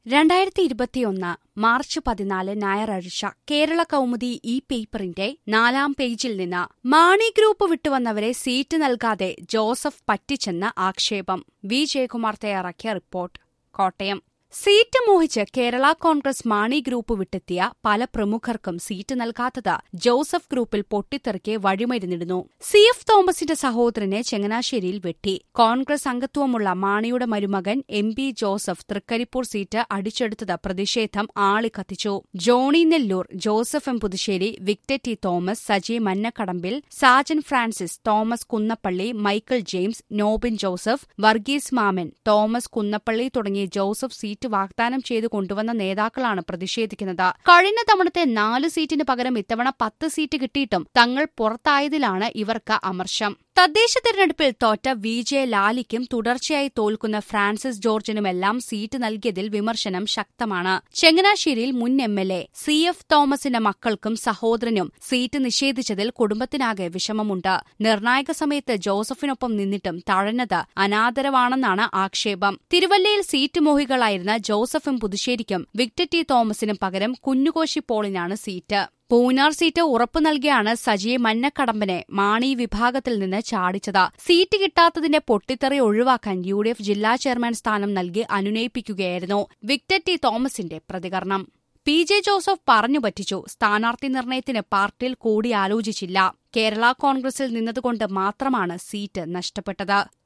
രണ്ടായിരത്തി ഇരുപത്തിയൊന്ന് മാർച്ച് പതിനാല് ഞായറാഴ്ച കേരള കൗമുദി ഈ പേപ്പറിന്റെ നാലാം പേജിൽ നിന്ന് മാണി ഗ്രൂപ്പ് വിട്ടുവന്നവരെ സീറ്റ് നൽകാതെ ജോസഫ് പറ്റിച്ചെന്ന് ആക്ഷേപം വി ജയകുമാർ തയ്യാറാക്കിയ റിപ്പോർട്ട് കോട്ടയം സീറ്റ് മോഹിച്ച് കേരള കോൺഗ്രസ് മാണി ഗ്രൂപ്പ് വിട്ടെത്തിയ പല പ്രമുഖർക്കും സീറ്റ് നൽകാത്തത് ജോസഫ് ഗ്രൂപ്പിൽ പൊട്ടിത്തെറിക്കെ വഴിമരുന്നിടുന്നു സി എഫ് തോമസിന്റെ സഹോദരനെ ചങ്ങനാശ്ശേരിയിൽ വെട്ടി കോൺഗ്രസ് അംഗത്വമുള്ള മാണിയുടെ മരുമകൻ M P Joseph Trikaripur seat അടിച്ചെടുത്തത് പ്രതിഷേധം ആളിക്കത്തിച്ചു Johnny Nellore Joseph M Puthussery Victor T Thomas Saji Mannakkadambil Sajan Francis Thomas Kunnappally Michael James Nobin Joseph Varghese Mammen Thomas Kunnappilly തുടങ്ങിയ ജോസഫ് സീറ്റ് വാഗ്ദാനം ചെയ്തു കൊണ്ടുവന്ന നേതാക്കളാണ് പ്രതിഷേധിക്കുന്നത് കഴിഞ്ഞ തവണത്തെ നാല് സീറ്റിന് പകരം ഇത്തവണ പത്ത് സീറ്റ് കിട്ടിയിട്ടും തങ്ങൾ പുറത്തായതിലാണ് ഇവർക്ക് അമർഷം തദ്ദേശ തെരഞ്ഞെടുപ്പിൽ തോറ്റ വി ജെ ലാലിക്കും തുടർച്ചയായി തോൽക്കുന്ന ഫ്രാൻസിസ് ജോർജിനുമെല്ലാം സീറ്റ് നൽകിയതിൽ വിമർശനം ശക്തമാണ് ചങ്ങനാശ്ശേരിയിൽ മുൻ M L A C F തോമസിന്റെ മക്കൾക്കും സഹോദരനും സീറ്റ് നിഷേധിച്ചതിൽ കുടുംബത്തിനാകെ വിഷമമുണ്ട് നിർണായക സമയത്ത് ജോസഫിനൊപ്പം നിന്നിട്ടും തഴഞ്ഞത് അനാദരവാണെന്നാണ് ആക്ഷേപം തിരുവല്ലയിൽ സീറ്റ് മോഹികളായിരുന്ന ജോസഫും പുതുശ്ശേരിക്കും വിക്ടർ ടി തോമസിനും പകരം കുഞ്ഞുകോശി പോളിനാണ് സീറ്റ് പൂനാർ സീറ്റ് ഉറപ്പു നൽകിയാണ് സജി മന്നക്കടമ്പനെ മാണി വിഭാഗത്തിൽ നിന്ന് ചാടിച്ചത് സീറ്റ് കിട്ടാത്തതിന്റെ പൊട്ടിത്തെറി ഒഴിവാക്കാൻ യു ഡി എഫ് ജില്ലാ ചെയർമാൻ സ്ഥാനം നൽകി അനുനയിപ്പിക്കുകയായിരുന്നു വിക്ടർ ടി തോമസിന്റെ പ്രതികരണം പി ജെ ജോസഫ് പറഞ്ഞു പറ്റിച്ചു സ്ഥാനാർത്ഥി നിർണയത്തിന് പാർട്ടിയിൽ കൂടിയാലോചിച്ചില്ല കേരള കോൺഗ്രസിൽ നിന്നതുകൊണ്ട് മാത്രമാണ് സീറ്റ് നഷ്ടപ്പെട്ടത്